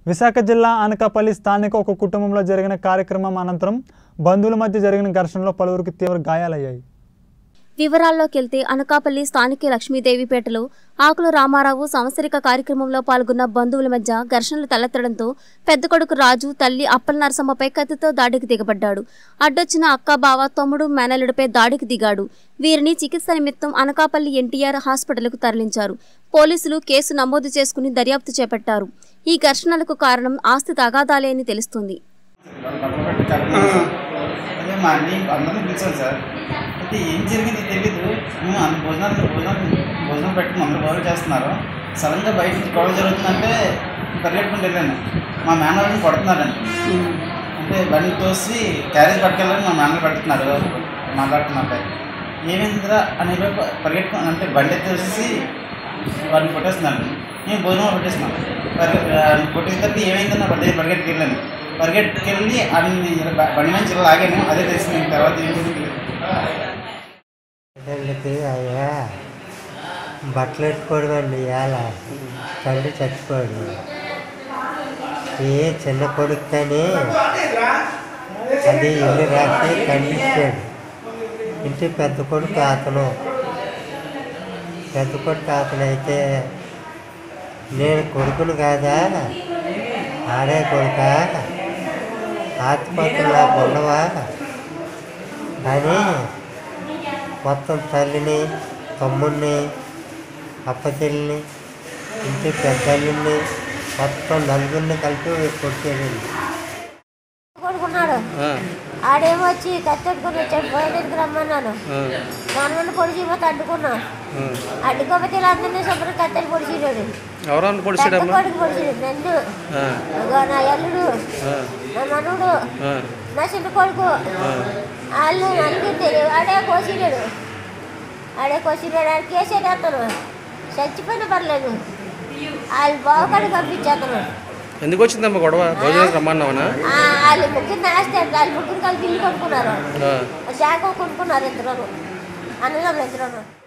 విశాఖ జిల్లా అనకాపల్లి స్థానిక ఒక కుటుంబంలో జరిగిన కార్యక్రమం అనంతరం బంధువుల మధ్య జరిగిన ఘర్షణలో పలువురికి తీవ్ర గాయాలయ్యాయి వివరాల్లోకి వెళ్తే అనకాపల్లి స్థానిక లక్ష్మీదేవిపేటలో ఆకుల రామారావు సంవత్సరిక కార్యక్రమంలో పాల్గొన్న బంధువుల మధ్య ఘర్షణలు తలెత్తడంతో పెద్ద కొడుకు రాజు తల్లి అప్పల నరసమ్మపై కత్తితో దాడికి దిగబడ్డాడు అడ్డొచ్చిన అక్క బావ తమ్ముడు మేనల్లుడిపై దాడికి దిగాడు వీరిని చికిత్స నిమిత్తం అనకాపల్లి ఎన్టీఆర్ హాస్పిటల్కు తరలించారు పోలీసులు కేసు నమోదు చేసుకుని దర్యాప్తు చేపట్టారు ఈ ఘర్షణలకు కారణం ఆస్తి తగాదాలే అని తెలుస్తుంది బట్టలు పెట్టి కరెక్ట్ అదే మా అన్ని అందరినీ పిలిచాను సార్ అయితే ఏం జరిగింది తెలీదు మేము అంత భోజనాలు భోజనాలు భోజనం పెట్టుకుని అందరూ భోజనం చేస్తున్నారు సడన్గా బయట నుంచి గొడవ జరుగుతుందంటే పరిగెట్టుకుని వెళ్ళాను మా మేనల్ని కొడుతున్నారండి అంటే బండి తోసి క్యారేజ్ పట్టుకెళ్ళాలని మా మేనలు పెడుతున్నారు మాట్లాడుతున్నట్టే ఏమైందిరా అని పరిగెట్టుకుని అంటే బండి తోసి వాడిని కొట్టేస్తున్నాను నేను భోజనం పెట్టేస్తున్నాను పరి కొట్టేసిన తర్వాత ఏమైందని నా దగ్గర పరిగెట్టుకు వెళ్ళాను పరిగెట్టుకెళ్ళి అన్ని బండి నుంచి ఇలా లాగాను అదే తెలిసింది ఇంక తర్వాత ఏం జరిగింది బిడ్డలకి అయ్యా బట్టలు పెట్టుకోవడం అండి ఇవాళ తండ్రి చచ్చిపోయాడు ఈ చిన్న కొడుకుని అది ఇల్లు రాసి తండ్రి ఇచ్చాడు ఇంటి పెద్ద కొడుకు అతను పెద్ద కొడుకు అతను అయితే నేను కొడుకును కాదా ఆడే కొడుక ఆత్మహత్యలా ఉండవా అని మొత్తం తల్లిని తమ్ముడిని అప్పచెల్లిని ఇంటి పెద్దల్ని మొత్తం నలుగురిని కలిపి కొట్టేయండి కొడుకున్నాడు ఆడేమో వచ్చి కత్తెట్టుకుని వచ్చాడు పోయేందుకు రమ్మన్నాను మనల్ని పొడిచిపోతే అడ్డుకున్నా అడ్డుకోకపోతే వీళ్ళందరినీ శుభ్రం కత్తెలు పొడిచినాడు ఎవరన్నా పెద్ద పొడిచాడమ్మా కొడుకు పొడిచినాడు నన్ను ఇగో నా అల్లుడు నా మనవుడు నా చిన్న కొడుకు వాళ్ళు నలుగురు తెలియదు ఆడే కోసినాడు ఆడే కోసినాడు ఆడ కేసేటతను చచ్చిపోయిన పర్లేదు వాళ్ళు బావకాడికి పంపించేతను ఎందుకు వచ్చిందమ్మా గొడవ భోజనానికి రమ్మన్నావనా ఆ, వాళ్ళు ముగ్గురు నాస్తారు వాళ్ళు ముగ్గురు కలిసి ఇల్లు కొనుక్కున్నారు ఆ. శాఖ కొనుక్కున్నారు ఇద్దరు అన్నదమ్ములు ఇద్దరు